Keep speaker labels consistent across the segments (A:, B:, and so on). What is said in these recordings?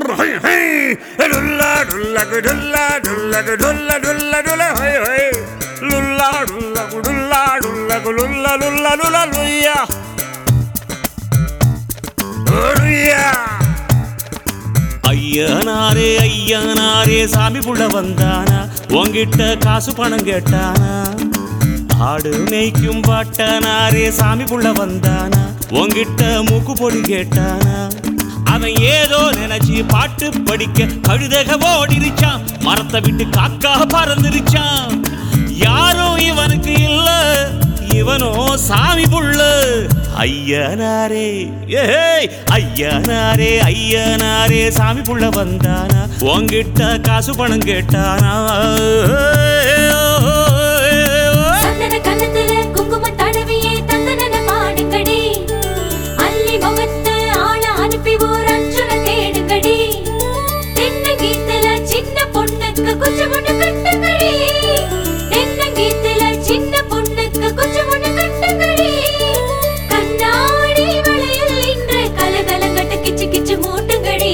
A: ஹொய் ஹொய் லுல்லா டுல்லா குடுல்லா டுல்லா குடுல்லா டுல்லா டுல்லா ஹொய் ஹொய் லுல்லா டுல்லா குடுல்லா டுல்லா குடுல்லா லுல்லா லுல்லா லுய்யா லுய்யா
B: ஐயனாரே ஐயனாரே சாமி புள்ள வந்தானா உன்கிட்ட காசு பணம் கேட்டானா ஆடு மேய்க்கும் பாட்டனாரே சாமி புள்ள வந்தானா உன்கிட்ட மூக்கு பொடி கேட்டானா அவன் ஏதோ நினைச்சு பாட்டு படிக்க கழுதக ஓடிருச்சான் மரத்தை விட்டு காக்கா பறந்துருச்சான் யாரும் இவனுக்கு இல்ல இவனோ சாமி புள்ள ஐயனாரே ஏய் ஐயனாரே ஐயனாரே சாமி புள்ள வந்தானா உன்கிட்ட காசு பணம் கேட்டானா
C: சந்தன கன்னத்துல குங்குமம் தடவியே தந்தனன பாடுங்கடி அள்ளி முகத்து ஆள அனுப்பி ஓர் அச்சுல தேடுங்கடி தென்னங்கீத்துல சின்ன பொண்ணுக்கு கொஞ்சம் ஒண்ணு கட்டுங்கடி தென்னங்கீத்துல சின்ன பொண்ணுக்கு கொஞ்சம் ஒண்ணு கட்டுங்கடி கண்ணாடி வளையல் இன்று கலகலங்கட்டு கிச்சு கிச்சு மூட்டுங்கடி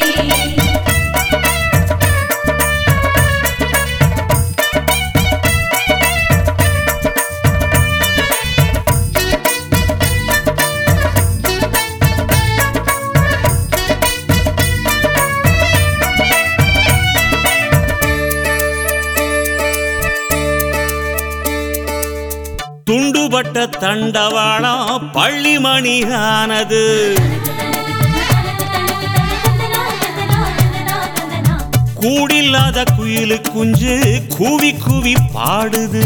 B: துண்டுபட்ட தண்டவாளம் பள்ளிமணி ஆனது கூடில்லாத குயிலு குஞ்சு கூவி கூவி பாடுது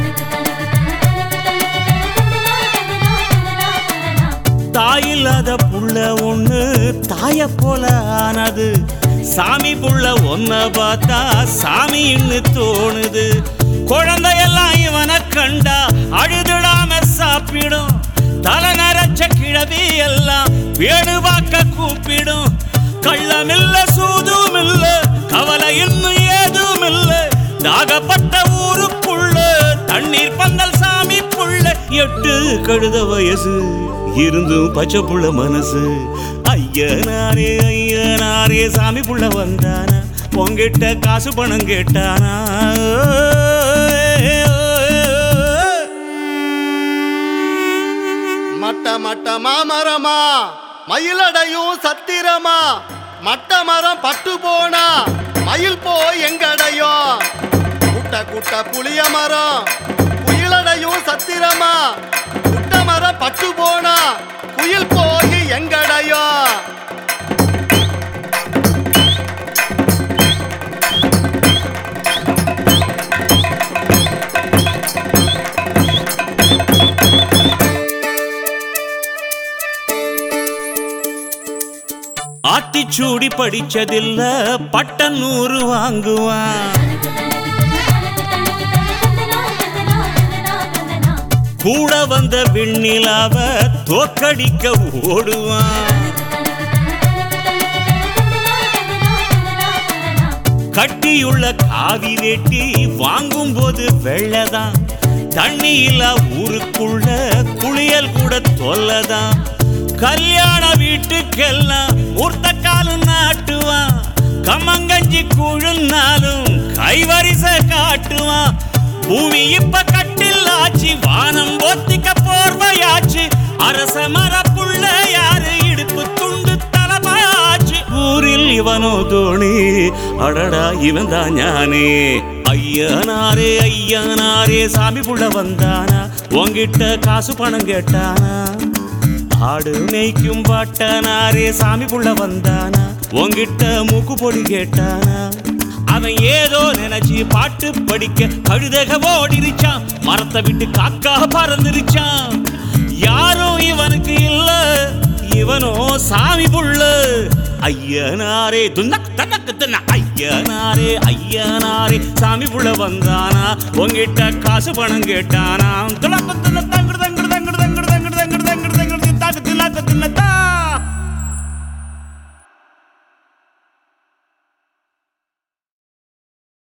B: தாயில்லாத புள்ள ஒண்ணு தாய போல ஆனது சாமி புள்ள ஒன்ன பார்த்தா சாமின்னு தோணுது குழந்தையெல்லாம் இவனை கண்டா அழுதுடாம சாப்பிடும் தலை நரைச்ச கிழவி எல்லாம் வேடு பார்க்க கூப்பிடும் கள்ளமில்ல சூதுமில்ல கவலை இன்னும் ஏதுமில்ல தாகப்பட்ட ஊருக்குள்ள தண்ணீர் பந்தல் சாமி புள்ள எட்டு கழுத வயசு இருந்தும் பச்சை புள்ள மனசு ஐயனாரே ஐயனாரே சாமி புள்ள வந்தானா உங்கிட்ட காசு பணம் கேட்டானா
D: மட்ட மட்ட மாமரமா மயிலடையும் சத்திரமா மட்ட மரம் பட்டு போனா மயில் போய் எங்கடையும் குட்ட குட்ட புளிய மரம் குயிலடையும் சத்திரமா குட்ட மரம் பட்டு போனா குயில் போய் எங்கடையும்
B: ஆத்திச்சூடி படிச்சதில்ல பட்டம் நூறு வாங்குவான் கூட வந்த வெண்ணிலாவ தோக்கடிக்க ஓடுவான் கட்டியுள்ள காவி வேட்டி வாங்கும் போது வெள்ளதான் தண்ணி இல்ல ஊருக்குள்ள குளியல் கூட தொல்லதான் கல்யாண வீட்டுக்கெல்லாம் ஒருத்த காலும் நாட்டுவான் கம்மங்கஞ்சி குழுன்னாலும் கைவரிச காட்டுவான் பூமி இப்ப கட்டில் ஆச்சு வானம் ஒத்திக்க போர்வையாச்சு அரச மரப்புள்ள யாரு இடுப்பு துண்டு தலமாச்சு ஊரில் இவனோ தோணி அடடா இவன் தான் ஞானே ஐயனாரே ஐயனாரே சாமி புள்ள வந்தானா உன்கிட்ட காசு பணம் கேட்டானா ஆடு மேய்க்கும் பாட்டனாரே சாமி புள்ள வந்தானா உன்கிட்ட மூக்கு பொடி கேட்டானா அவன் ஏதோ நினைச்சு பாட்டு படிக்க கழுதக ஓடிருச்சான் மரத்தை விட்டு காக்கா பறந்துருச்சான் யாரும் இவனுக்கு இல்ல இவனோ சாமி புள்ள ஐயனாரே துன்னக் தன்னக்கு தின்ன ஐயனாரே ஐயனாரே சாமி புள்ள வந்தானா உன்கிட்ட காசு பணம் கேட்டானா துளக்கு தின்ன தங்குடு தங்குடு தங்குடு தங்குடு தங்குடு தங்குடு தங்குடு தங்குடு தாக்கு தில்லாக்கு தின்னத்தா